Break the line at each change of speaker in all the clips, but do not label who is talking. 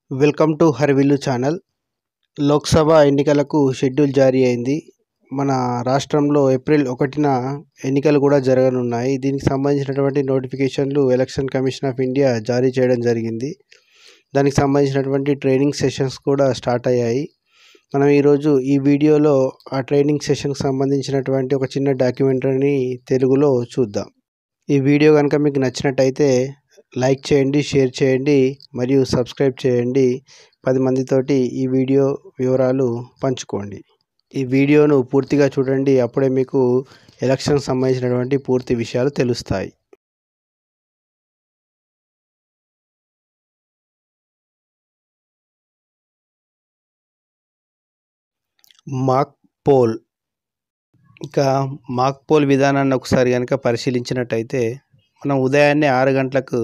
welcome to Harivillu channel Lok Sabha ఎన్నికలకు schedule జారీ అయింది మన రాష్ట్రంలో ఏప్రిల్ ఒకటిన ఎన్నికలు కూడా జరగనున్నాయి దీనికి సంబంధించినటువంటి నోటిఫికేషన్లు ఎలక్షన్ కమిషన్ ఆఫ్ ఇండియా జారీ చేయడం జరిగింది దానికి సంబంధించినటువంటి ట్రైనింగ్ సెషన్స్ కూడా స్టార్ట్ అయ్యాయి మనం ఈరోజు ఈ వీడియోలో ఆ ట్రైనింగ్ సెషన్కి సంబంధించినటువంటి ఒక చిన్న డాక్యుమెంటరీని తెలుగులో చూద్దాం ఈ వీడియో కనుక మీకు నచ్చినట్టయితే లైక్ చేయండి షేర్ చేయండి మరియు సబ్స్క్రైబ్ చేయండి పది మందితోటి ఈ వీడియో వివరాలు పంచుకోండి ఈ వీడియోను పూర్తిగా చూడండి అప్పుడే మీకు ఎలక్షన్ సంబంధించినటువంటి పూర్తి విషయాలు తెలుస్తాయి మాక్ పోల్ ఇక మాక్ పోల్ విధానాన్ని ఒకసారి కనుక పరిశీలించినట్టయితే మనం ఉదయాన్నే ఆరు గంటలకు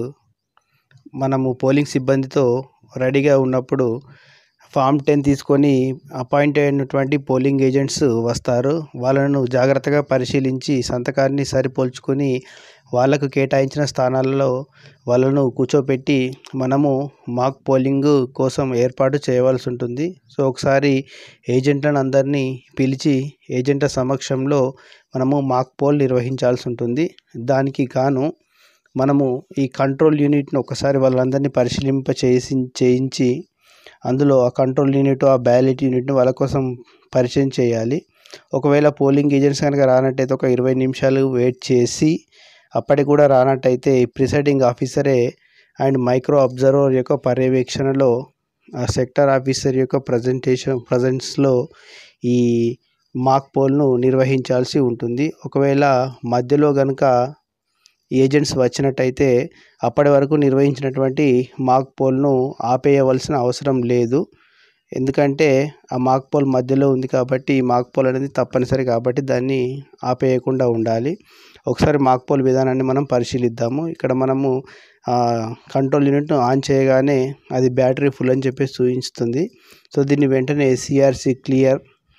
మనము పోలింగ్ సిబ్బందితో రెడీగా ఉన్నప్పుడు ఫామ్ టెన్ తీసుకొని అపాయింట్ అయినటువంటి పోలింగ్ ఏజెంట్స్ వస్తారు వాళ్ళను జాగ్రత్తగా పరిశీలించి సంతకాన్ని సరిపోల్చుకొని వాళ్ళకు కేటాయించిన స్థానాలలో వాళ్ళను కూర్చోపెట్టి మనము మాక్ పోలింగ్ కోసం ఏర్పాటు చేయవలసి ఉంటుంది సో ఒకసారి ఏజెంట్లను అందరినీ పిలిచి ఏజెంట్ల సమక్షంలో మనము మాక్ పోల్ నిర్వహించాల్సి ఉంటుంది దానికి గాను మనము ఈ కంట్రోల్ యూనిట్ను ఒకసారి వాళ్ళందరినీ పరిశీలింప చేసి చేయించి అందులో ఆ కంట్రోల్ యూనిట్ ఆ బ్యాలెట్ యూనిట్ను వాళ్ళ కోసం పరిచయం చేయాలి ఒకవేళ పోలింగ్ ఏజెంట్స్ కనుక రానట్టయితే ఒక ఇరవై నిమిషాలు వెయిట్ చేసి అప్పటికి కూడా రానట్టయితే ప్రిసైడింగ్ ఆఫీసరే అండ్ మైక్రో అబ్జర్వర్ యొక్క పర్యవేక్షణలో ఆ సెక్టర్ ఆఫీసర్ యొక్క ప్రజెంటేషన్ ప్రజెన్స్లో ఈ మాక్ పోల్ను నిర్వహించాల్సి ఉంటుంది ఒకవేళ మధ్యలో కనుక ఏజెంట్స్ వచ్చినట్టయితే అప్పటి వరకు నిర్వహించినటువంటి మాక్ పోల్ను ఆపేయవలసిన అవసరం లేదు ఎందుకంటే ఆ మాక్ పోల్ మధ్యలో ఉంది కాబట్టి మాక్ పోల్ అనేది తప్పనిసరి కాబట్టి దాన్ని ఆపేయకుండా ఉండాలి ఒకసారి మాక్ పోల్ విధానాన్ని మనం పరిశీలిద్దాము ఇక్కడ మనము కంట్రోల్ యూనిట్ను ఆన్ చేయగానే అది బ్యాటరీ ఫుల్ అని చెప్పేసి చూపిస్తుంది సో దీన్ని వెంటనే సిఆర్సి క్లియర్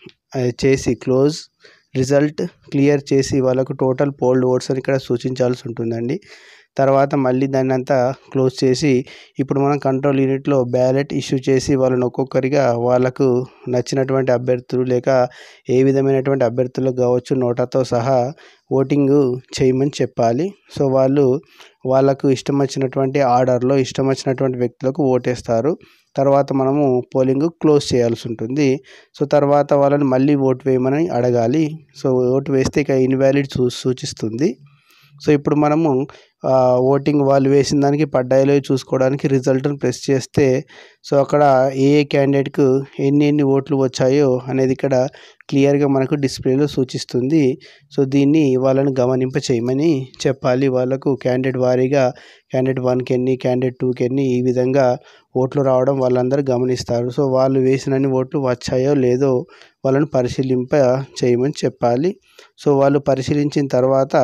చేసి క్లోజ్ రిజల్ట్ క్లియర్ చేసి వాళ్ళకు టోటల్ పోల్డ్ ఓట్స్ అని ఇక్కడ సూచించాల్సి ఉంటుందండి తర్వాత మళ్ళీ దాన్ని అంతా క్లోజ్ చేసి ఇప్పుడు మనం కంట్రోల్ యూనిట్లో బ్యాలెట్ ఇష్యూ చేసి వాళ్ళని ఒక్కొక్కరిగా వాళ్ళకు నచ్చినటువంటి అభ్యర్థులు లేక ఏ విధమైనటువంటి అభ్యర్థులకు కావచ్చు నోటాతో సహా ఓటింగ్ చేయమని చెప్పాలి సో వాళ్ళు వాళ్ళకు ఇష్టం వచ్చినటువంటి ఆర్డర్లో ఇష్టం వచ్చినటువంటి వ్యక్తులకు ఓటేస్తారు తర్వాత మనము పోలింగ్ క్లోజ్ చేయాల్సి ఉంటుంది సో తర్వాత వాళ్ళని మళ్ళీ ఓటు వేయమని అడగాలి సో ఓటు వేస్తే ఇక ఇన్వాలిడ్ సూ సూచిస్తుంది సో ఇప్పుడు మనము ఓటింగ్ వాళ్ళు వేసిన దానికి పడ్డాయిలో చూసుకోవడానికి రిజల్ట్ని ప్రెస్ చేస్తే సో అక్కడ ఏ ఏ క్యాండిడేట్కు ఎన్ని ఎన్ని ఓట్లు వచ్చాయో అనేది ఇక్కడ క్లియర్గా మనకు డిస్ప్లేలో సూచిస్తుంది సో దీన్ని వాళ్ళని గమనింప చేయమని చెప్పాలి వాళ్ళకు క్యాండిడేట్ వారీగా క్యాండిడేట్ వన్కి ఎన్ని క్యాండిడేట్ టూకి ఎన్ని ఈ విధంగా ఓట్లు రావడం వాళ్ళందరూ గమనిస్తారు సో వాళ్ళు వేసినన్ని ఓట్లు వచ్చాయో లేదో వాళ్ళని పరిశీలింప చేయమని చెప్పాలి సో వాళ్ళు పరిశీలించిన తర్వాత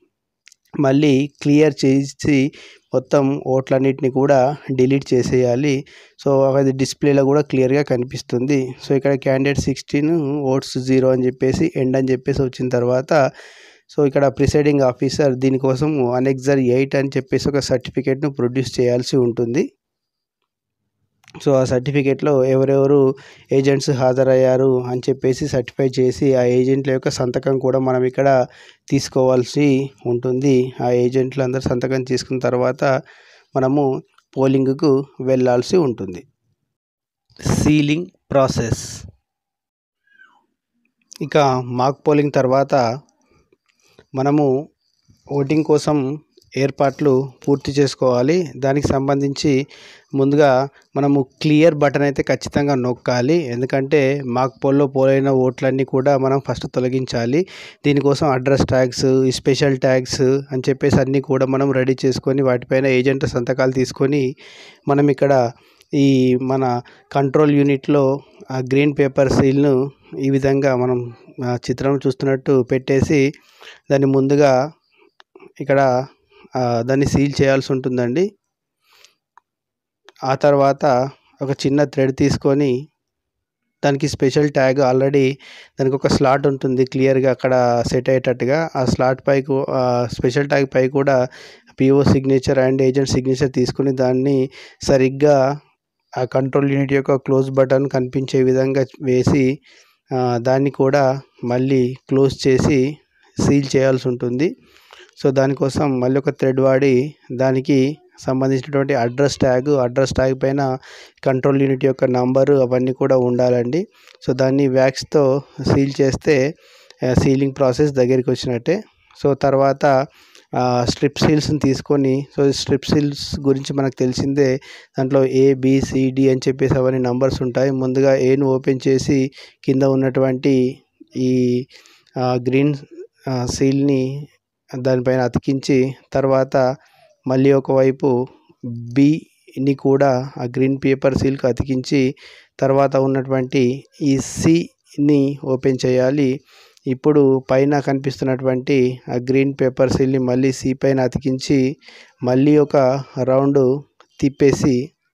మళ్ళీ క్లియర్ చేసి మొత్తం ఓట్లన్నిటిని కూడా డిలీట్ చేసేయాలి సో అది డిస్ప్లేలో కూడా క్లియర్గా కనిపిస్తుంది సో ఇక్కడ క్యాండిడేట్ సిక్స్టీన్ ఓట్స్ జీరో అని చెప్పేసి ఎండ్ అని చెప్పేసి వచ్చిన తర్వాత సో ఇక్కడ ప్రిసైడింగ్ ఆఫీసర్ దీనికోసం అనెక్జర్ ఎయిట్ అని చెప్పేసి ఒక సర్టిఫికేట్ను ప్రొడ్యూస్ చేయాల్సి ఉంటుంది సో ఆ సర్టిఫికేట్లో ఎవరెవరు ఏజెంట్స్ హాజరయ్యారు అని చెప్పేసి సర్టిఫై చేసి ఆ ఏజెంట్ల యొక్క సంతకం కూడా మనం ఇక్కడ తీసుకోవాల్సి ఉంటుంది ఆ ఏజెంట్లు అందరు సంతకం తీసుకున్న తర్వాత మనము పోలింగ్కు వెళ్ళాల్సి ఉంటుంది సీలింగ్ ప్రాసెస్ ఇక మాక్ పోలింగ్ తర్వాత మనము ఓటింగ్ కోసం ఏర్పాట్లు పూర్తి చేసుకోవాలి దానికి సంబంధించి ముందుగా మనము క్లియర్ బటన్ అయితే ఖచ్చితంగా నొక్కాలి ఎందుకంటే మాక్ పోల్లో పోలైన ఓట్లన్నీ కూడా మనం ఫస్ట్ తొలగించాలి దీనికోసం అడ్రస్ ట్యాగ్స్ స్పెషల్ ట్యాగ్స్ అని చెప్పేసి అన్నీ కూడా మనం రెడీ చేసుకొని వాటిపైన ఏజెంట్ సంతకాలు తీసుకొని మనం ఇక్కడ ఈ మన కంట్రోల్ యూనిట్లో ఆ గ్రీన్ పేపర్ సీల్ను ఈ విధంగా మనం చిత్రం చూస్తున్నట్టు పెట్టేసి దాన్ని ముందుగా ఇక్కడ దాన్ని సీల్ చేయాల్సి ఉంటుందండి ఆ తర్వాత ఒక చిన్న థ్రెడ్ తీసుకొని దానికి స్పెషల్ ట్యాగ్ ఆల్రెడీ దానికి ఒక స్లాట్ ఉంటుంది క్లియర్గా అక్కడ సెట్ అయ్యేటట్టుగా ఆ స్లాట్ పై స్పెషల్ ట్యాగ్ పై కూడా PO signature and agent signature తీసుకుని దాన్ని సరిగ్గా ఆ కంట్రోల్ యూనిట్ యొక్క క్లోజ్ బటన్ కనిపించే విధంగా వేసి ఆ, దాన్ని కూడా మళ్ళీ క్లోజ్ చేసి సీల్ చేయాల్సి ఉంటుంది సో దానికోసం మళ్ళీ ఒక థ్రెడ్ వాడి దానికి సంబంధించినటువంటి అడ్రస్ ట్యాగ్ అడ్రస్ ట్యాగ్ పైన కంట్రోల్ యూనిట్ యొక్క నంబరు అవన్నీ కూడా ఉండాలండి సో దాన్ని వ్యాక్స్తో సీల్ చేస్తే సీలింగ్ ప్రాసెస్ దగ్గరికి వచ్చినట్టే సో తర్వాత స్ట్రిప్ సీల్స్ని తీసుకొని సో స్ట్రిప్ సీల్స్ గురించి మనకు తెలిసిందే దాంట్లో ఏ బిసిడి అని చెప్పేసి అవన్నీ నంబర్స్ ఉంటాయి ముందుగా ఏను ఓపెన్ చేసి కింద ఉన్నటువంటి ఈ గ్రీన్ సీల్ని దానిపైన అతికించి తర్వాత మళ్ళీ ఒకవైపు బిని కూడా ఆ గ్రీన్ పేపర్ సీల్కి అతికించి తర్వాత ఉన్నటువంటి ఈ సిని ఓపెన్ చేయాలి ఇప్పుడు పైన కనిపిస్తున్నటువంటి ఆ గ్రీన్ పేపర్ సీల్ని మళ్ళీ సి పైన అతికించి మళ్ళీ ఒక రౌండ్ తిప్పేసి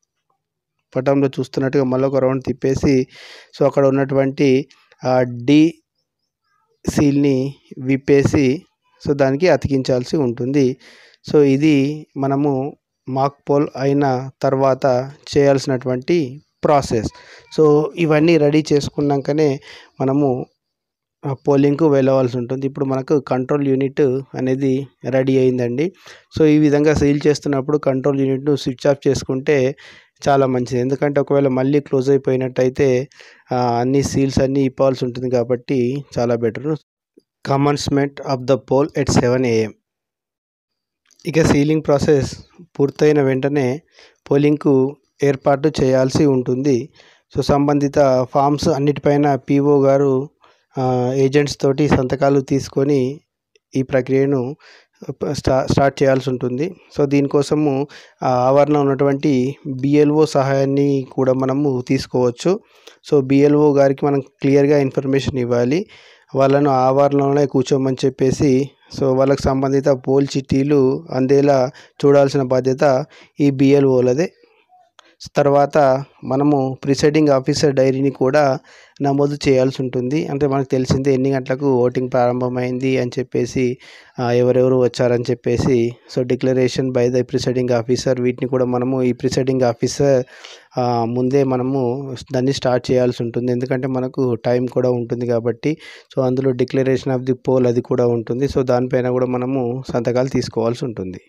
పటంలో చూస్తున్నట్టుగా మళ్ళీ ఒక రౌండ్ తిప్పేసి సో అక్కడ ఉన్నటువంటి ఆ డి సీల్ని విప్పేసి సో దానికి అతికించాల్సి ఉంటుంది సో ఇది మనము మాక్ పోల్ అయిన తర్వాత చేయాల్సినటువంటి ప్రాసెస్ సో ఇవన్నీ రెడీ చేసుకున్నాకనే మనము పోలింగ్కు వెళ్ళవలసి ఉంటుంది ఇప్పుడు మనకు కంట్రోల్ యూనిట్ అనేది రెడీ అయిందండి సో ఈ విధంగా సీల్ చేస్తున్నప్పుడు కంట్రోల్ యూనిట్ను స్విచ్ ఆఫ్ చేసుకుంటే చాలా మంచిది ఎందుకంటే ఒకవేళ మళ్ళీ క్లోజ్ అయిపోయినట్టయితే ఆ, అన్ని సీల్స్ అన్నీ ఇప్పాల్సి ఉంటుంది కాబట్టి చాలా better commencement of the poll at seven AM ఇక సీలింగ్ ప్రాసెస్ పూర్తయిన వెంటనే పోలింగ్కు ఏర్పాటు చేయాల్సి ఉంటుంది సో సంబంధిత ఫామ్స్ అన్నిటిపైన పీఓ గారు ఆ, ఏజెంట్స్ తోటి సంతకాలు తీసుకొని ఈ ప్రక్రియను స్టా స్టార్ట్ చేయాల్సి ఉంటుంది సో దీనికోసము ఆ ఆవరణ ఉన్నటువంటి బిఎల్ఓ సహాయాన్ని కూడా మనము తీసుకోవచ్చు సో బిఎల్ఓ గారికి మనం క్లియర్గా ఇన్ఫర్మేషన్ ఇవ్వాలి వాళ్ళను ఆవరణలోనే కూర్చోమని చెప్పేసి సో వాళ్ళకి సంబంధిత పోల్ చిట్టీలు అందేలా చూడాల్సిన బాధ్యత ఈ బిఎల్ఓలదే తర్వాత మనము ప్రిసైడింగ్ ఆఫీసర్ డైరీని కూడా నమోదు చేయాల్సి ఉంటుంది అంటే మనకు తెలిసిందే ఎన్ని గంటలకు ఓటింగ్ ప్రారంభమైంది అని చెప్పేసి ఆ, ఎవరెవరు వచ్చారని చెప్పేసి so declaration by the presiding officer వీటిని కూడా మనము ఈ ప్రిసైడింగ్ ఆఫీసర్ ఆ, ముందే మనము దాన్ని స్టార్ట్ చేయాల్సి ఉంటుంది ఎందుకంటే మనకు టైం కూడా ఉంటుంది కాబట్టి సో అందులో డిక్లరేషన్ ఆఫ్ ది పోల్ అది కూడా ఉంటుంది సో దానిపైన కూడా మనము సంతకాలు తీసుకోవాల్సి ఉంటుంది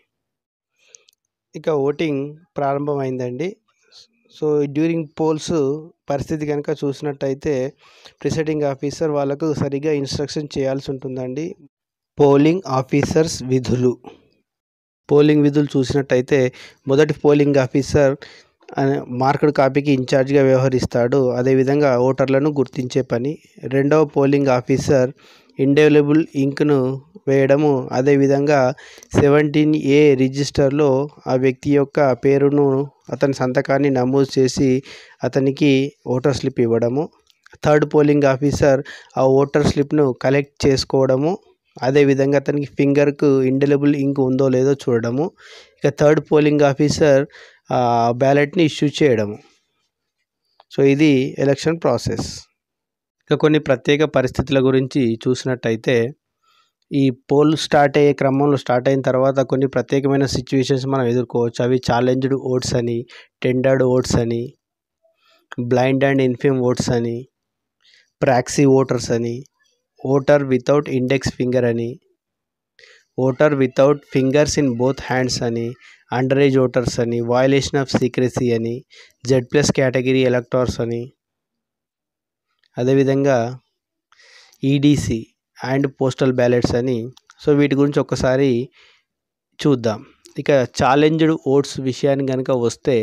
ఇక ఓటింగ్ ప్రారంభమైందండి సో డ్యూరింగ్ పోల్స్ పరిస్థితి కనుక చూసినట్టయితే ప్రిసైడింగ్ ఆఫీసర్ వాళ్ళకు సరిగా ఇన్స్ట్రక్షన్ చేయాల్సి ఉంటుందండి పోలింగ్ ఆఫీసర్స్ విధులు పోలింగ్ విధులు చూసినట్టయితే మొదటి పోలింగ్ ఆఫీసర్ మార్కెడ్ కాపీకి ఇన్ఛార్జ్గా వ్యవహరిస్తాడు అదేవిధంగా ఓటర్లను గుర్తించే పని రెండవ పోలింగ్ ఆఫీసర్ ఇండెవలబుల్ ఇంక్ను వేయడము అదేవిధంగా సెవెంటీన్ ఏ రిజిస్టర్లో ఆ వ్యక్తి యొక్క పేరును అతని సంతకాన్ని నమోదు చేసి అతనికి ఓటర్ స్లిప్ ఇవ్వడము థర్డ్ పోలింగ్ ఆఫీసర్ ఆ ఓటర్ స్లిప్ను కలెక్ట్ చేసుకోవడము అదేవిధంగా అతనికి ఫింగర్కు ఇండెలబుల్ ఇంక్ ఉందో లేదో చూడడము ఇక థర్డ్ పోలింగ్ ఆఫీసర్ ఆ బ్యాలెట్ని ఇష్యూ చేయడము సో ఇది ఎలక్షన్ ప్రాసెస్ ఇక కొన్ని ప్రత్యేక పరిస్థితుల గురించి చూసినట్టయితే ఈ పోల్ స్టార్ట్ అయ్యే క్రమంలో స్టార్ట్ అయిన తర్వాత కొన్ని ప్రత్యేకమైన సిచ్యువేషన్స్ మనం ఎదుర్కోవచ్చు అవి ఛాలెంజ్డ్ ఓట్స్ అని టెండర్డ్ ఓట్స్ అని బ్లైండ్ అండ్ ఇన్ఫిమ్ ఓట్స్ అని ప్రాక్సీ ఓటర్స్ అని ఓటర్ వితౌట్ ఇండెక్స్ ఫింగర్ అని voter without fingers in both hands అని అండర్ ఏజ్ ఓటర్స్ అని వయలేషన్ ఆఫ్ సీక్రెసీ అని జెడ్ ప్లస్ కేటగిరీ ఎలక్టార్స్ అని అదేవిధంగా ఈడీసీ అండ్ పోస్టల్ బ్యాలెట్స్ అని సో వీటి గురించి ఒక్కసారి చూద్దాం ఇక ఛాలెంజ్డ్ ఓట్స్ విషయానికి కనుక వస్తే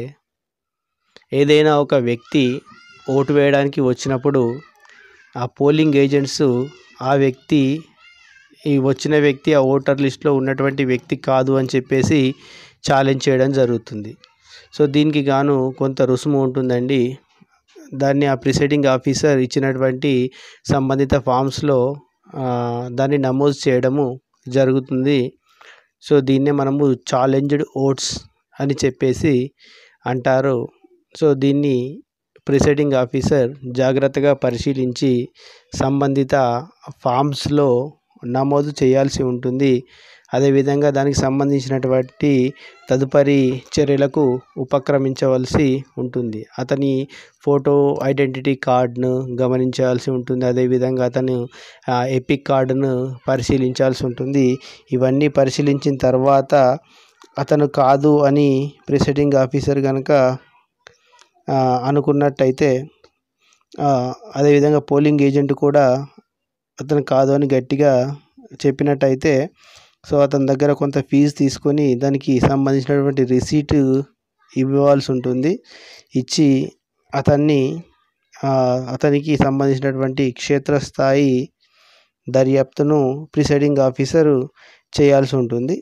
ఏదైనా ఒక వ్యక్తి ఓటు వేయడానికి వచ్చినప్పుడు ఆ పోలింగ్ ఏజెంట్స్ ఆ వ్యక్తి ఈ వచ్చిన వ్యక్తి ఆ ఓటర్ లిస్ట్లో ఉన్నటువంటి వ్యక్తి కాదు అని చెప్పేసి ఛాలెంజ్ చేయడం జరుగుతుంది సో దీనికి గాను కొంత రుసుము ఉంటుందండి దాన్ని ఆ ప్రిసైడింగ్ ఆఫీసర్ ఇచ్చినటువంటి సంబంధిత ఫామ్స్లో దాన్ని నమోదు చేయడము జరుగుతుంది సో దీన్నే మనము ఛాలెంజ్డ్ ఓట్స్ అని చెప్పేసి అంటారు సో దీన్ని ప్రిసైడింగ్ ఆఫీసర్ జాగ్రత్తగా పరిశీలించి సంబంధిత ఫామ్స్లో నమోదు చేయాల్సి ఉంటుంది అదేవిధంగా దానికి సంబంధించినటువంటి తదుపరి చర్యలకు ఉపక్రమించవలసి ఉంటుంది అతని ఫోటో ఐడెంటిటీ కార్డును గమనించాల్సి ఉంటుంది అదేవిధంగా అతను ఎపిక్ కార్డును పరిశీలించాల్సి ఉంటుంది ఇవన్నీ పరిశీలించిన తర్వాత అతను కాదు అని ప్రిసైడింగ్ ఆఫీసర్ కనుక అనుకున్నట్టయితే అదేవిధంగా పోలింగ్ ఏజెంట్ కూడా అతను కాదు అని గట్టిగా చెప్పినట్టయితే సో అతని దగ్గర కొంత ఫీజు తీసుకొని దానికి సంబంధించినటువంటి రిసీట్ ఇవ్వాల్సి ఉంటుంది ఇచ్చి అతన్ని అతనికి సంబంధించినటువంటి క్షేత్రస్థాయి దర్యాప్తును ప్రిసైడింగ్ ఆఫీసరు చేయాల్సి ఉంటుంది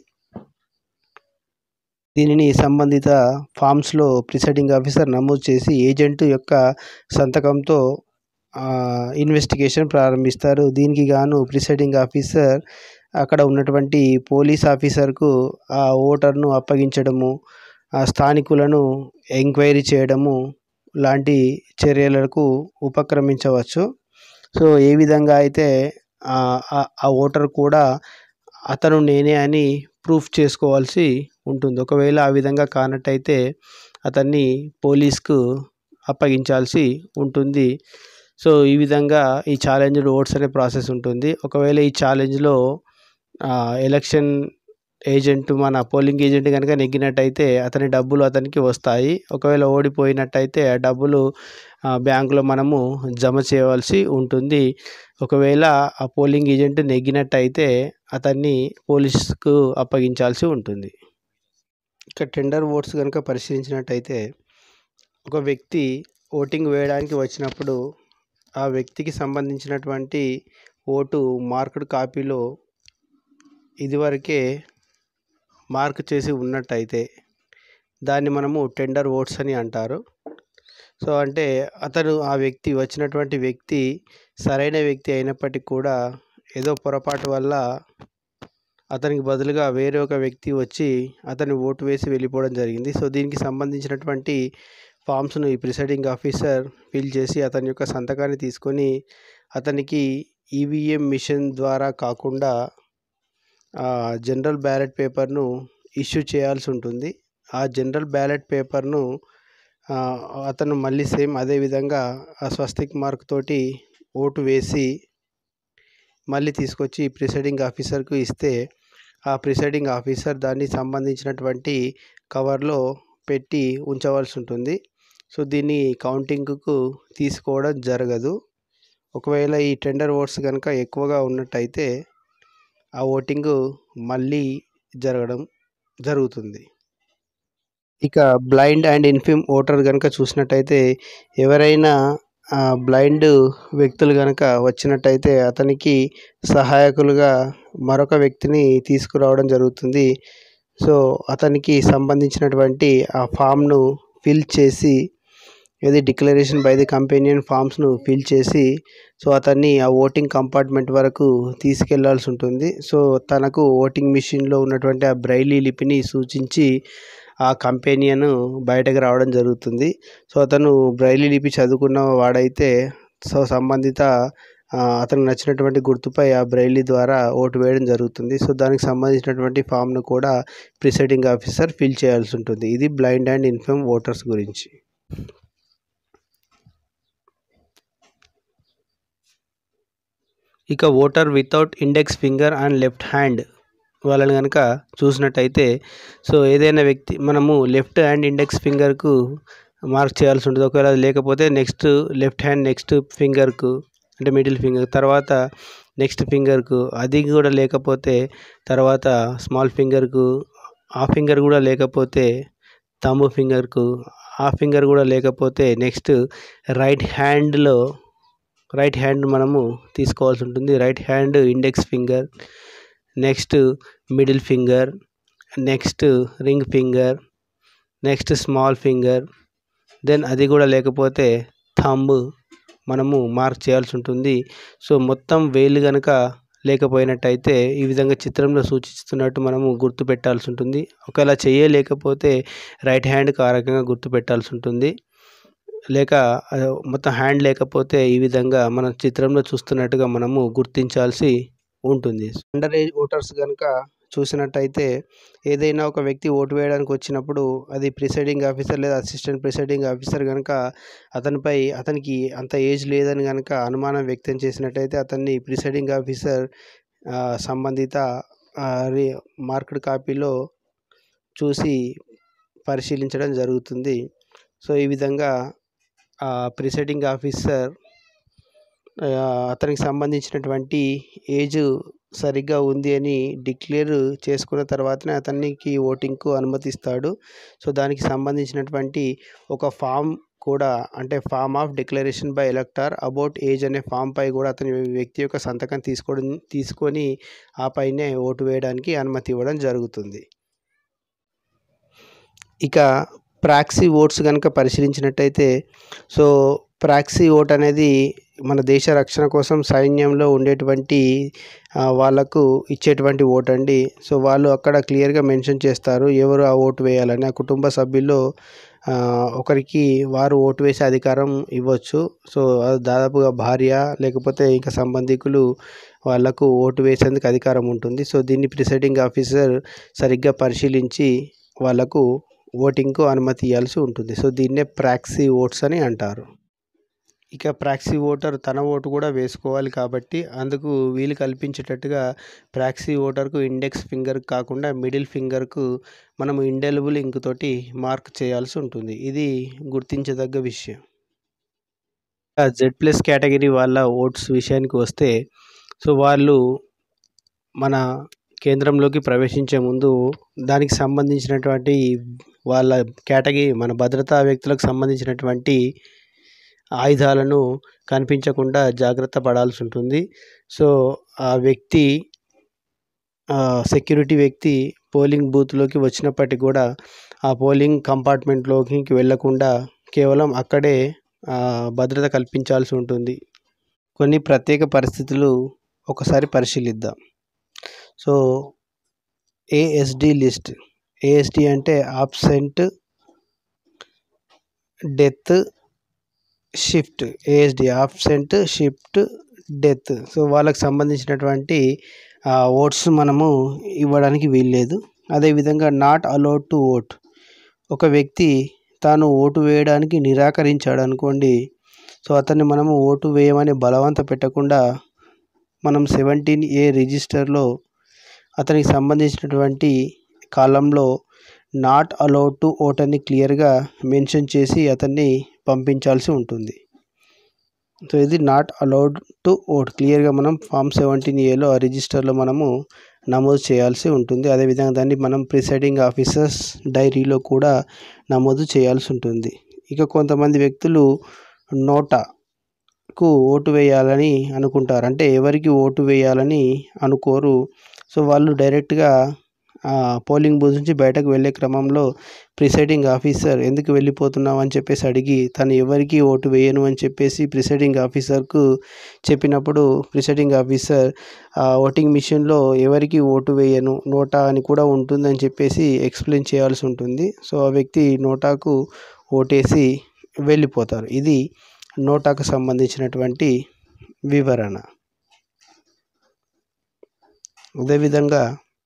దీనిని సంబంధిత ఫామ్స్లో ప్రిసైడింగ్ ఆఫీసర్ నమోదు చేసి ఏజెంట్ యొక్క సంతకంతో ఇన్వెస్టిగేషన్ ప్రారంభిస్తారు దీనికి గాను ప్రిసైడింగ్ ఆఫీసర్ అక్కడ ఉన్నటువంటి పోలీస్ ఆఫీసర్కు ఆ ఓటర్ను అప్పగించడము ఆ స్థానికులను ఎంక్వైరీ చేయడము లాంటి చర్యలకు ఉపక్రమించవచ్చు సో ఏ విధంగా అయితే ఆ ఓటర్ కూడా అతను నేనే అని ప్రూఫ్ చేసుకోవాల్సి ఉంటుంది ఒకవేళ ఆ విధంగా కానట్టయితే అతన్ని పోలీస్కు అప్పగించాల్సి ఉంటుంది సో ఈ విధంగా ఈ ఛాలెంజ్ ఓట్స్ అనే ప్రాసెస్ ఉంటుంది ఒకవేళ ఈ ఛాలెంజ్లో ఎలక్షన్ ఏజెంట్ మన పోలింగ్ ఏజెంట్ కనుక నెగ్గినట్టయితే అతని డబ్బులు అతనికి వస్తాయి ఒకవేళ ఓడిపోయినట్టయితే ఆ డబ్బులు బ్యాంకులో మనము జమ చేయవలసి ఉంటుంది ఒకవేళ ఆ పోలింగ్ ఏజెంట్ నెగ్గినట్టయితే అతన్ని పోలీస్కు అప్పగించాల్సి ఉంటుంది ఇక టెండర్ ఓట్స్ కనుక పరిశీలించినట్టయితే ఒక వ్యక్తి ఓటింగ్ వేయడానికి వచ్చినప్పుడు ఆ వ్యక్తికి సంబంధించినటువంటి ఓటు మార్క్డ్ కాపీలో ఇదివరకే మార్క్ చేసి ఉన్నట్టయితే దాన్ని మనము టెండర్ ఓట్స్ అని అంటారు సో అంటే అతను ఆ వ్యక్తి వచ్చినటువంటి వ్యక్తి సరైన వ్యక్తి అయినప్పటికీ కూడా ఏదో పొరపాటు వల్ల అతనికి బదులుగా వేరే ఒక వ్యక్తి వచ్చి అతని ఓటు వేసి వెళ్ళిపోవడం జరిగింది సో దీనికి సంబంధించినటువంటి ఫామ్స్ను ఈ ప్రిసైడింగ్ ఆఫీసర్ ఫిల్ చేసి అతని యొక్క సంతకాన్ని తీసుకొని అతనికి ఈవీఎం మిషన్ ద్వారా కాకుండా జనరల్ బ్యాలెట్ పేపర్ను ఇష్యూ చేయాల్సి ఉంటుంది ఆ జనరల్ బ్యాలెట్ పేపర్ను అతను మళ్ళీ సేమ్ అదే విధంగా ఆ స్వస్తిక్ మార్క్ తోటి ఓటు వేసి మళ్ళీ తీసుకొచ్చి ప్రిసైడింగ్ ఆఫీసర్కు ఇస్తే ఆ ప్రిసైడింగ్ ఆఫీసర్ దాన్ని సంబంధించినటువంటి కవర్లో పెట్టి ఉంచవలసి ఉంటుంది సో దీన్ని కౌంటింగ్కు తీసుకోవడం జరగదు ఒకవేళ ఈ టెండర్ ఓట్స్ కనుక ఎక్కువగా ఉన్నట్టయితే ఆ ఓటింగ్ మళ్ళీ జరగడం జరుగుతుంది ఇక బ్లైండ్ అండ్ ఇన్ఫిమ్ ఓటర్ కనుక చూసినట్టయితే ఎవరైనా బ్లైండ్ వ్యక్తులు కనుక వచ్చినట్టయితే అతనికి సహాయకులుగా మరొక వ్యక్తిని తీసుకురావడం జరుగుతుంది సో అతనికి సంబంధించినటువంటి ఆ ఫామ్ను ఫిల్ చేసి ఇది డిక్లరేషన్ బై ది కంపెనీయన్ ఫామ్స్ను ఫిల్ చేసి సో అతన్ని ఆ ఓటింగ్ కంపార్ట్మెంట్ వరకు తీసుకెళ్లాల్సి ఉంటుంది సో తనకు ఓటింగ్ మిషన్లో ఉన్నటువంటి ఆ బ్రైలీ లిపిని సూచించి ఆ కంపెనీయన్ బయటకు రావడం జరుగుతుంది సో అతను బ్రైలీ లిపి చదువుకున్న వాడైతే సో సంబంధిత అతనికి నచ్చినటువంటి గుర్తుపై ఆ బ్రైలీ ద్వారా ఓటు వేయడం జరుగుతుంది సో దానికి సంబంధించినటువంటి ఫామ్ను కూడా ప్రిసైడింగ్ ఆఫీసర్ ఫిల్ చేయాల్సి ఉంటుంది ఇది బ్లైండ్ అండ్ ఇన్ఫర్మ్ ఓటర్స్ గురించి ఇక voter without index finger and left hand వాళ్ళని కనుక చూసినట్టయితే సో ఏదైనా వ్యక్తి మనము లెఫ్ట్ హ్యాండ్ ఇండెక్స్ ఫింగర్కు మార్క్ చేయాల్సి ఉంటుంది ఒకవేళ అది లేకపోతే నెక్స్ట్ లెఫ్ట్ హ్యాండ్ నెక్స్ట్ ఫింగర్కు అంటే మిడిల్ ఫింగర్ తర్వాత నెక్స్ట్ ఫింగర్కు అది కూడా లేకపోతే తర్వాత స్మాల్ ఫింగర్కు ఆ ఫింగర్ కూడా లేకపోతే థంబ్ ఫింగర్కు ఆ ఫింగర్ కూడా లేకపోతే నెక్స్ట్ రైట్ హ్యాండ్లో రైట్ హ్యాండ్ మనము తీసుకోవాల్సి ఉంటుంది right hand index finger next middle finger next ring finger next small finger then అది కూడా లేకపోతే థంబ్ మనము మార్క్ చేయాల్సి ఉంటుంది సో మొత్తం వేలు కనుక లేకపోయినట్టయితే ఈ విధంగా చిత్రంలో సూచిస్తున్నట్టు మనము గుర్తు పెట్టాల్సి ఉంటుంది ఒకవేళ చేయలేకపోతే రైట్ హ్యాండ్కి ఆ రకంగా గుర్తు పెట్టాల్సి ఉంటుంది లేక మొత్తం హ్యాండ్ లేకపోతే ఈ విధంగా మనం చిత్రంలో చూస్తున్నట్టుగా మనము గుర్తించాల్సి ఉంటుంది అండర్ ఏజ్ ఓటర్స్ కనుక చూసినట్టయితే ఏదైనా ఒక వ్యక్తి ఓటు వేయడానికి వచ్చినప్పుడు అది ప్రిసైడింగ్ ఆఫీసర్ లేదా అసిస్టెంట్ ప్రిసైడింగ్ ఆఫీసర్ కనుక అతనిపై అతనికి అంత ఏజ్ లేదని కనుక అనుమానం వ్యక్తం చేసినట్టయితే అతన్ని ప్రిసైడింగ్ ఆఫీసర్ సంబంధిత రి మార్క్డ్ కాపీలో చూసి పరిశీలించడం జరుగుతుంది సో ఈ విధంగా ప్రిసైడింగ్ ఆఫీసర్ అతనికి సంబంధించినటువంటి ఏజ్ సరిగ్గా ఉంది అని డిక్లేర్ చేసుకున్న తర్వాతనే అతనికి ఓటింగ్కు అనుమతిస్తాడు సో దానికి సంబంధించినటువంటి ఒక ఫామ్ కూడా అంటే form of declaration by elector about age అనే ఫామ్ పై కూడా అతని వ్యక్తి యొక్క సంతకం తీసుకోవడం తీసుకొని ఆ పైనే ఓటు వేయడానికి అనుమతి ఇవ్వడం జరుగుతుంది ఇక ప్రాక్సీ ఓట్స్ కనుక పరిశీలించినట్టయితే సో ప్రాక్సీ ఓట్ అనేది మన దేశ రక్షణ కోసం సైన్యంలో ఉండేటువంటి వాళ్ళకు ఇచ్చేటువంటి ఓట్ అండి సో వాళ్ళు అక్కడ క్లియర్గా మెన్షన్ చేస్తారు ఎవరు ఆ ఓటు వేయాలని ఆ కుటుంబ సభ్యుల్లో ఒకరికి వారు ఓటు వేసే అధికారం ఇవ్వచ్చు సో దాదాపుగా భార్య లేకపోతే ఇంకా సంబంధికులు వాళ్ళకు ఓటు వేసేందుకు అధికారం ఉంటుంది సో దీన్ని ప్రిసైడింగ్ ఆఫీసర్ సరిగ్గా పరిశీలించి వాళ్ళకు ఓటింగ్కు అనుమతి ఇవ్వాల్సి ఉంటుంది సో దీన్నే ప్రాక్సీ ఓట్స్ అని అంటారు ఇక ప్రాక్సీ ఓటర్ తన ఓటు కూడా వేసుకోవాలి కాబట్టి అందుకు వీలు కల్పించేటట్టుగా ప్రాక్సీ ఓటర్కు ఇండెక్స్ ఫింగర్ కాకుండా మిడిల్ ఫింగర్కు మనము ఇండెలిబుల్ ఇంక్ తోటి మార్క్ చేయాల్సి ఉంటుంది ఇది గుర్తించదగ్గ విషయం జెడ్ ప్లస్ కేటగిరీ వాళ్ళ ఓట్స్ విషయానికి వస్తే సో వాళ్ళు మన కేంద్రంలోకి ప్రవేశించే ముందు దానికి సంబంధించినటువంటి వాళ్ళ కేటగిరీ మన భద్రతా వ్యక్తులకు సంబంధించినటువంటి ఆయుధాలను కనిపించకుండా జాగ్రత్త పడాల్సి ఉంటుంది సో ఆ వ్యక్తి సెక్యూరిటీ వ్యక్తి పోలింగ్ బూత్లోకి వచ్చినప్పటికి కూడా ఆ పోలింగ్ కంపార్ట్మెంట్లోకి వెళ్ళకుండా కేవలం అక్కడే భద్రత కల్పించాల్సి ఉంటుంది కొన్ని ప్రత్యేక పరిస్థితులు ఒకసారి పరిశీలిద్దాం సో ఏఎస్డి లిస్ట్ ఏఎస్డి అంటే absent death shift ASD absent shift death so వాళ్ళకి సంబంధించినటువంటి ఓట్స్ మనము ఇవ్వడానికి వీల్లేదు అదేవిధంగా నాట్ అలౌడ్ టు ఓట్ ఒక వ్యక్తి తాను ఓటు వేయడానికి నిరాకరించాడు అనుకోండి సో అతన్ని మనము ఓటు వేయమని బలవంత పెట్టకుండా మనం సెవెంటీన్ ఏ రిజిస్టర్లో అతనికి సంబంధించినటువంటి కాలంలో నాట్ అలౌడ్ టు ఓట్ అని క్లియర్గా మెన్షన్ చేసి అతన్ని పంపించాల్సి ఉంటుంది సో ఇది నాట్ అలౌడ్ టు ఓట్ క్లియర్గా మనం ఫామ్ సెవెంటీన్ ఏలో ఆ రిజిస్టర్లో మనము నమోదు చేయాల్సి ఉంటుంది అదేవిధంగా దాన్ని మనం ప్రిసైడింగ్ ఆఫీసర్స్ డైరీలో కూడా నమోదు చేయాల్సి ఉంటుంది ఇక కొంతమంది వ్యక్తులు నోటాకు ఓటు వేయాలని అనుకుంటారు అంటే ఎవరికి ఓటు వేయాలని అనుకోరు సో వాళ్ళు డైరెక్ట్గా పోలింగ్ బూత్ నుంచి బయటకు వెళ్ళే క్రమంలో ప్రిసైడింగ్ ఆఫీసర్ ఎందుకు వెళ్ళిపోతున్నావు అని చెప్పేసి అడిగి తను ఎవరికి ఓటు వేయను అని చెప్పేసి ప్రిసైడింగ్ ఆఫీసర్కు చెప్పినప్పుడు ప్రిసైడింగ్ ఆఫీసర్ ఓటింగ్ మిషన్లో ఎవరికి ఓటు వేయను నోటా అని కూడా ఉంటుందని చెప్పేసి ఎక్స్ప్లెయిన్ చేయాల్సి ఉంటుంది సో ఆ వ్యక్తి నోటాకు ఓటేసి వెళ్ళిపోతారు ఇది నోటాకు సంబంధించినటువంటి వివరణ అదేవిధంగా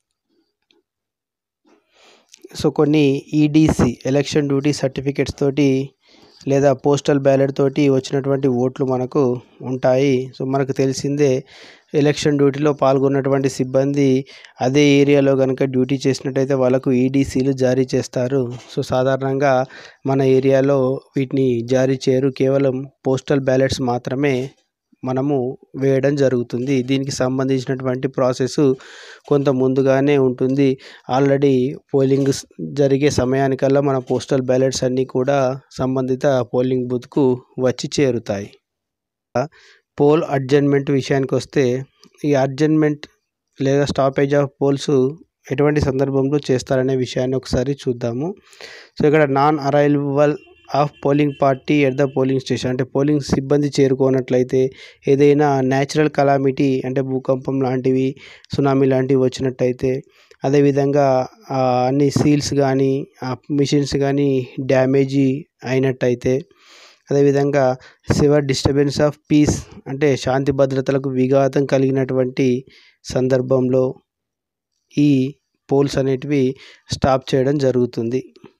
సో కొన్ని ఈడీసీ ఎలక్షన్ డ్యూటీ సర్టిఫికెట్స్ తోటి లేదా పోస్టల్ బ్యాలెట్ తోటి వచ్చినటువంటి ఓట్లు మనకు ఉంటాయి సో మనకు తెలిసిందే ఎలక్షన్ డ్యూటీలో పాల్గొన్నటువంటి సిబ్బంది అదే ఏరియాలో కనుక డ్యూటీ చేసినట్టయితే వాళ్ళకు ఈడీసీలు జారీ చేస్తారు సో సాధారణంగా మన ఏరియాలో వీటిని జారీ చేయరు కేవలం పోస్టల్ బ్యాలెట్స్ మాత్రమే మనము వేయడం జరుగుతుంది దీనికి సంబంధించినటువంటి ప్రాసెస్ కొంత ముందుగానే ఉంటుంది ఆల్రెడీ పోలింగ్ జరిగే సమయానికల్లా మన పోస్టల్ బ్యాలెట్స్ అన్నీ కూడా సంబంధిత పోలింగ్ బూత్కు వచ్చి చేరుతాయి పోల్ అడ్జర్న్మెంట్ విషయానికి వస్తే ఈ అడ్జర్న్మెంట్ లేదా స్టాపేజ్ ఆఫ్ పోల్స్ ఎటువంటి సందర్భంలో చేస్తారనే విషయాన్ని ఒకసారి చూద్దాము సో ఇక్కడ non arrival of polling party at the polling station అంటే పోలింగ్ సిబ్బంది చేరుకోనట్లయితే ఏదైనా న్యాచురల్ కలామిటీ అంటే భూకంపం లాంటివి సునామీ లాంటివి వచ్చినట్టయితే అదేవిధంగా అన్ని సీల్స్ కానీ మిషన్స్ కానీ డ్యామేజీ అయినట్టయితే అదేవిధంగా సివర్ డిస్టర్బెన్స్ ఆఫ్ పీస్ అంటే శాంతి భద్రతలకు విఘాతం కలిగినటువంటి సందర్భంలో ఈ పోల్స్ అనేటివి స్టాప్ చేయడం జరుగుతుంది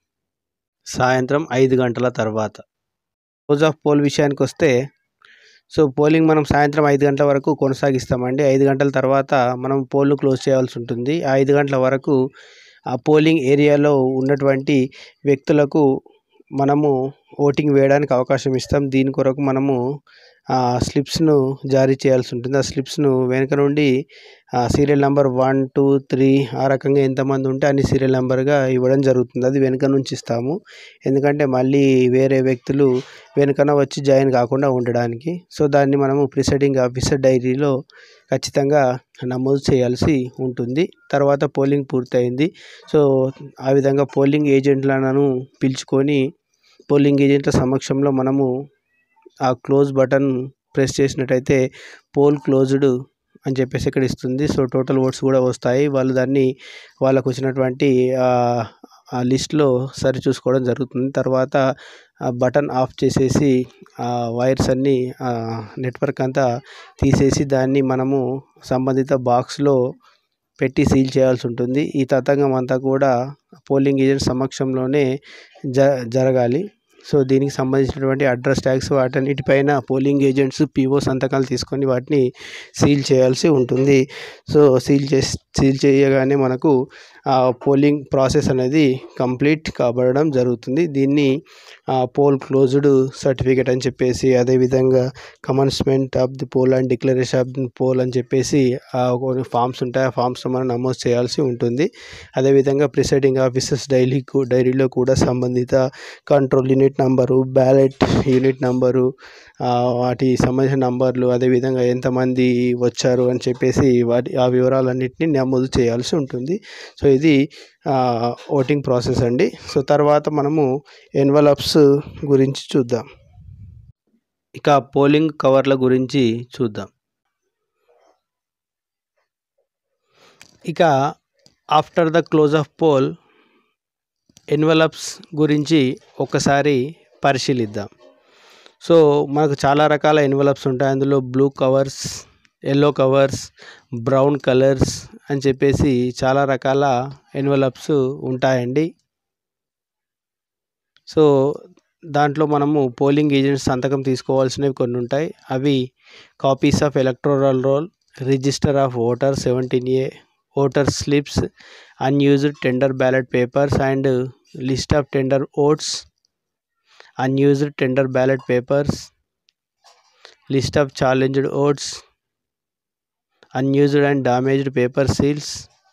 సాయంత్రం ఐదు గంటల తర్వాత క్లోజ్ ఆఫ్ పోల్ విషయానికి వస్తే సో పోలింగ్ మనం సాయంత్రం ఐదు గంటల వరకు కొనసాగిస్తామండి ఐదు గంటల తర్వాత మనం పోల్ను క్లోజ్ చేయాల్సి ఉంటుంది ఆ ఐదు గంటల వరకు ఆ పోలింగ్ ఏరియాలో ఉన్నటువంటి వ్యక్తులకు మనము ఓటింగ్ వేయడానికి అవకాశం ఇస్తాం దీని కొరకు మనము ఆ స్లిప్స్ను జారీ చేయాల్సి ఉంటుంది ఆ స్లిప్స్ను వెనుక నుండి serial number one two three ఆ రకంగా ఎంతమంది ఉంటే అన్ని సీరియల్ నెంబర్గా ఇవ్వడం జరుగుతుంది అది వెనుక నుంచి ఇస్తాము ఎందుకంటే మళ్ళీ వేరే వ్యక్తులు వెనుకన వచ్చి జాయిన్ కాకుండా ఉండడానికి సో దాన్ని మనము ప్రిసైడింగ్ ఆఫీసర్ డైరీలో ఖచ్చితంగా నమోదు చేయాల్సి ఉంటుంది తర్వాత పోలింగ్ పూర్తయింది సో ఆ విధంగా పోలింగ్ ఏజెంట్లను పిలుచుకొని పోలింగ్ ఏజెంట్ల సమక్షంలో మనము ఆ క్లోజ్ బటన్ ప్రెస్ చేసినట్టయితే పోల్ క్లోజ్డ్ అని చెప్పేసి ఇక్కడ ఇస్తుంది సో టోటల్ ఓట్స్ కూడా వస్తాయి వాళ్ళు దాన్ని వాళ్ళకు వచ్చినటువంటి ఆ లిస్ట్లో సరి చూసుకోవడం జరుగుతుంది తర్వాత ఆ బటన్ ఆఫ్ చేసేసి ఆ వైర్స్ అన్నీ నెట్వర్క్ అంతా తీసేసి దాన్ని మనము సంబంధిత బాక్స్లో పెట్టి సీల్ చేయాల్సి ఉంటుంది ఈ తతంగం అంతా కూడా పోలింగ్ ఏజెంట్ సమక్షంలోనే జ జరగాలి సో దీనికి సంబంధించినటువంటి అడ్రస్ ట్యాగ్స్ వాటన్నిటిపైన పోలింగ్ ఏజెంట్స్ పీఓ సంతకాలు తీసుకొని వాటిని సీల్ చేయాల్సి ఉంటుంది సో సీల్ చేసి సీల్ చేయగానే మనకు ఆ పోలింగ్ ప్రాసెస్ అనేది కంప్లీట్ కాబడడం జరుగుతుంది దీన్ని పోల్ క్లోజ్డ్ సర్టిఫికేట్ అని చెప్పేసి అదేవిధంగా commencement of the poll and declaration of the poll అని చెప్పేసి కొన్ని ఫామ్స్ ఉంటాయి ఆ ఫామ్స్ మనం నమోదు చేయాల్సి ఉంటుంది అదేవిధంగా ప్రిసైడింగ్ ఆఫీసర్స్ డైలీ డైరీలో కూడా సంబంధిత control unit number ballot unit number వాటి సంబంధించిన నంబర్లు అదేవిధంగా ఎంతమంది వచ్చారు అని చెప్పేసి వాటి ఆ వివరాలన్నింటినీ నమోదు చేయాల్సి ఉంటుంది సో ఇది ఓటింగ్ ప్రాసెస్ అండి సో తర్వాత మనము ఎన్వలప్స్ గురించి చూద్దాం ఇక పోలింగ్ కవర్ల గురించి చూద్దాం ఇక after the close of poll envelopes గురించి ఒకసారి పరిశీలిద్దాం సో మనకు చాలా రకాల ఎన్వలప్స్ ఉంటాయి అందులో blue covers yellow covers brown colours అని చెప్పేసి చాలా రకాల ఎన్వలప్స్ ఉంటాయండి సో దాంట్లో మనము పోలింగ్ ఏజెంట్స్ సంతకం తీసుకోవాల్సినవి కొన్ని ఉంటాయి అవి copies of electoral roll register of voter seventeen A voter slips unused tender ballot papers and list of tender votes unused tender ballot papers list of challenged votes unused and damaged paper seals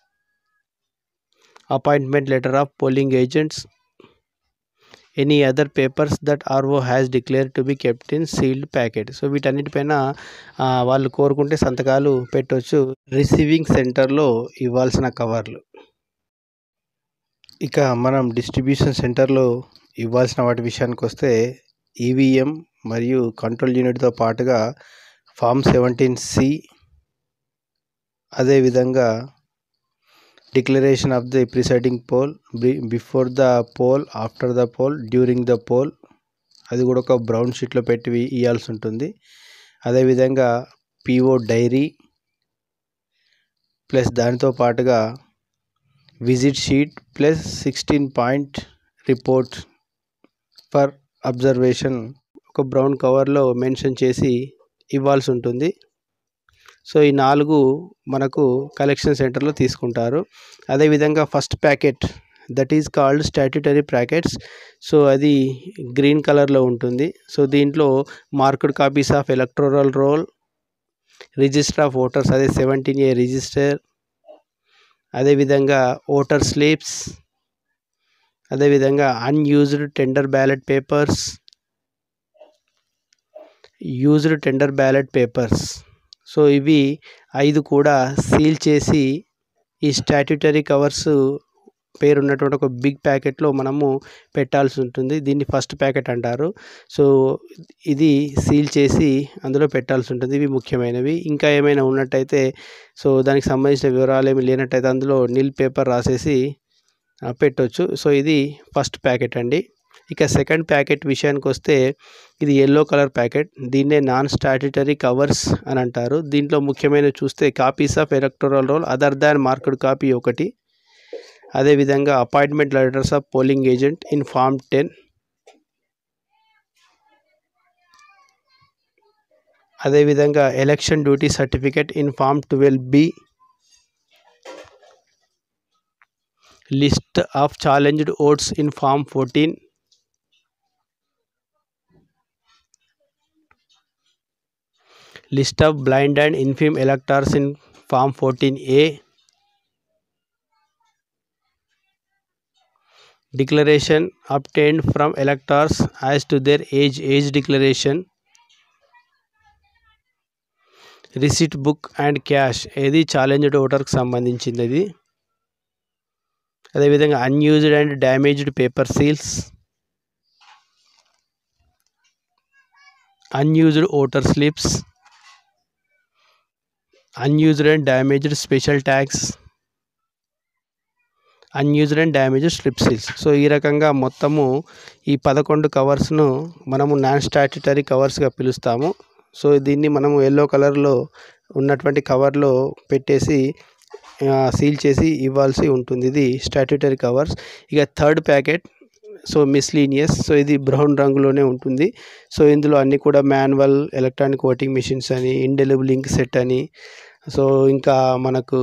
appointment letter of polling agents any other papers that RO has declared to be kept in sealed packet so వీటన్నిటిపైన వాళ్ళు కోరుకుంటే సంతకాలు పెట్టవచ్చు receiving సెంటర్లో ఇవ్వాల్సిన కవర్లు ఇక మనం డిస్ట్రిబ్యూషన్ సెంటర్లో ఇవ్వాల్సిన వాటి విషయానికి వస్తే ఈవీఎం మరియు కంట్రోల్ యూనిట్తో పాటుగా ఫామ్ సెవెంటీన్ సి అదేవిధంగా declaration of the presiding poll before the poll after the poll during the poll అది కూడా ఒక బ్రౌన్ షీట్లో పెట్టి ఇవ్వాల్సి ఉంటుంది అదేవిధంగా పిఓ డైరీ ప్లస్ దానితో పాటుగా visit sheet plus sixteen point report for observation ఒక బ్రౌన్ కవర్లో మెన్షన్ చేసి ఇవ్వాల్సి ఉంటుంది సో ఈ నాలుగు మనకు కలెక్షన్ సెంటర్లో తీసుకుంటారు అదేవిధంగా first packet that is called statutory packets so అది గ్రీన్ కలర్లో ఉంటుంది సో దీంట్లో marked copies of electoral roll register of voters అదే సెవెంటీన్ ఏ రిజిస్టర్ అదేవిధంగా ఓటర్ స్లిప్స్ అదేవిధంగా unused tender ballot papers used tender ballot papers so ఇవి ఐదు కూడా సీల్ చేసి ఈ స్టాట్యుటరీ కవర్స్ పేరు ఉన్నటువంటి ఒక బిగ్ ప్యాకెట్లో మనము పెట్టాల్సి ఉంటుంది దీన్ని ఫస్ట్ ప్యాకెట్ అంటారు సో ఇది సీల్ చేసి అందులో పెట్టాల్సి ఉంటుంది ఇవి ముఖ్యమైనవి ఇంకా ఏమైనా ఉన్నట్టయితే సో దానికి సంబంధించిన వివరాలు ఏమి లేనట్టయితే అందులో నీల్ పేపర్ రాసేసి పెట్టవచ్చు సో ఇది ఫస్ట్ ప్యాకెట్ అండి ఇక సెకండ్ ప్యాకెట్ విషయానికి వస్తే ఇది ఎల్లో కలర్ ప్యాకెట్ దీన్నే నాన్ స్టాట్యుటరీ కవర్స్ అని అంటారు దీంట్లో ముఖ్యమైన చూస్తే copies of electoral roll other than marked copy ఒకటి అదేవిధంగా appointment letters of polling agent in form ten అదేవిధంగా election duty certificate in form twelve B list of challenged votes in form fourteen list of blind and infirm electors in form fourteen A declaration obtained from electors as to their age age declaration receipt book and cash ఏది challenged ఓటర్కి సంబంధించింది ఇది అదేవిధంగా unused and damaged paper seals unused voter slips unused and damaged special tags unused and damaged strip seals so ఈ రకంగా మొత్తము ఈ పదకొండు కవర్స్ను మనము నాన్ స్టాట్యుటరీ కవర్స్గా పిలుస్తాము సో దీన్ని మనము ఎల్లో కలర్లో ఉన్నటువంటి కవర్లో పెట్టేసి సీల్ చేసి ఇవ్వాల్సి ఉంటుంది ఇది స్టాట్యుటరీ కవర్స్ ఇక third packet so miscellaneous so ఇది బ్రౌన్ రంగులోనే ఉంటుంది సో ఇందులో అన్నీ కూడా మాన్యువల్ ఎలక్ట్రానిక్ ఓటింగ్ మిషన్స్ అని ఇండెలిబుల్ లింక్ సెట్ అని సో ఇంకా మనకు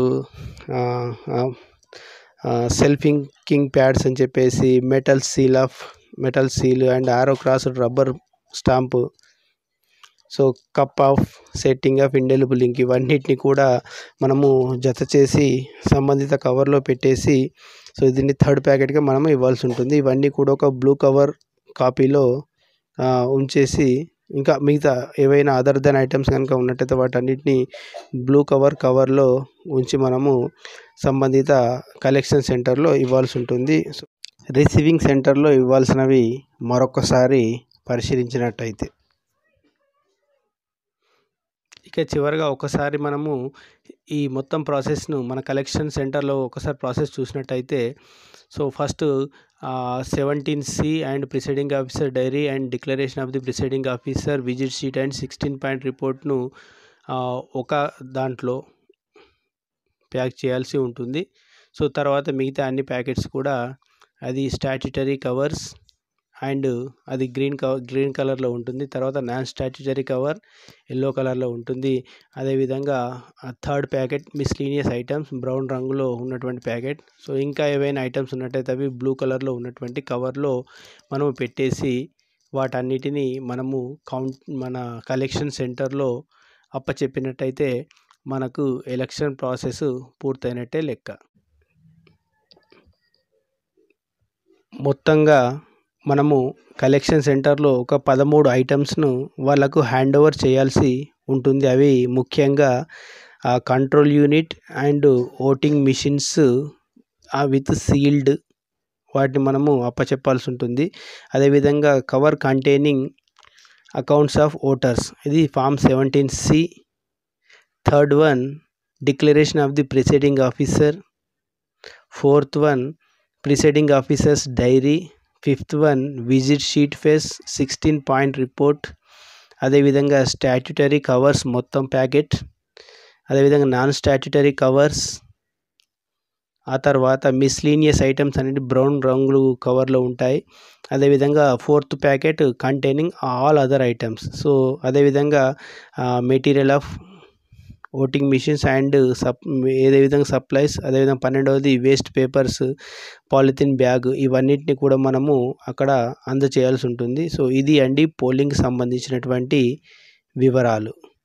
సెల్ఫింగ్ కింగ్ ప్యాడ్స్ అని చెప్పేసి metal seal of metal seal and arrow cross rubber stamp so cup of setting of indelible ink ఇవన్నిటిని కూడా మనము జత చేసి సంబంధిత కవర్లో పెట్టేసి సో దీన్ని థర్డ్ ప్యాకెట్గా మనము ఇవ్వాల్సి ఉంటుంది ఇవన్నీ కూడా ఒక బ్లూ కవర్ కాపీలో ఉంచేసి ఇంకా మిగతా ఏవైనా అదర్ దెన్ ఐటమ్స్ కనుక ఉన్నట్టయితే వాటన్నిటిని బ్లూ కవర్ కవర్లో ఉంచి మనము సంబంధిత కలెక్షన్ సెంటర్లో ఇవ్వాల్సి ఉంటుంది రిసీవింగ్ సెంటర్లో ఇవ్వాల్సినవి మరొకసారి పరిశీలించినట్టయితే ఇక చివరిగా ఒకసారి మనము ఈ మొత్తం ప్రాసెస్ను మన కలెక్షన్ సెంటర్లో ఒకసారి ప్రాసెస్ చూసినట్టయితే so first seventeen C and presiding officer diary and declaration of the presiding officer visit sheet and sixteen point రిపోర్ట్ను ఒక దాంట్లో ప్యాక్ చేయాల్సి ఉంటుంది సో తర్వాత మిగతా అన్ని ప్యాకెట్స్ కూడా అది స్టాట్యుటరీ కవర్స్ అండ్ అది గ్రీన్ కవర్ గ్రీన్ కలర్లో ఉంటుంది తర్వాత నాన్ స్టాట్యుటరీ కవర్ ఎల్లో కలర్లో ఉంటుంది అదేవిధంగా third packet miscellaneous items brown రంగులో ఉన్నటువంటి ప్యాకెట్ సో ఇంకా ఏవైనా ఐటమ్స్ ఉన్నట్టయితే అవి బ్లూ కలర్లో ఉన్నటువంటి కవర్లో మనము పెట్టేసి వాటన్నిటిని మనము కౌంట్ మన కలెక్షన్ సెంటర్లో అప్పచెప్పినట్టయితే మనకు ఎలక్షన్ ప్రాసెస్ పూర్తయినట్టే లెక్క మొత్తంగా మనము కలెక్షన్ సెంటర్లో ఒక పదమూడు ఐటమ్స్ను వాళ్ళకు హ్యాండ్ ఓవర్ చేయాల్సి ఉంటుంది అవి ముఖ్యంగా control unit and voting machines with sealed వాటిని మనము అప్పచెప్పాల్సి ఉంటుంది అదేవిధంగా cover containing accounts of voters ఇది form seventeen C third one declaration of the presiding officer fourth one presiding officer's diary fifth one visit sheet face sixteen point report అదేవిధంగా statutory covers మొత్తం packet అదేవిధంగా non statutory covers ఆ తర్వాత miscellaneous items అనేది brown రంగు కవర్లో ఉంటాయి అదేవిధంగా fourth packet containing all other items so అదేవిధంగా material of voting machines and sup ఏదే విధంగా సప్లైస్ అదేవిధంగా పన్నెండవది వేస్ట్ పేపర్స్ పాలిథిన్ బ్యాగ్ ఇవన్నిటిని కూడా మనము అక్కడ అందచేయాల్సి ఉంటుంది సో ఇది అండి పోలింగ్కి సంబంధించినటువంటి వివరాలు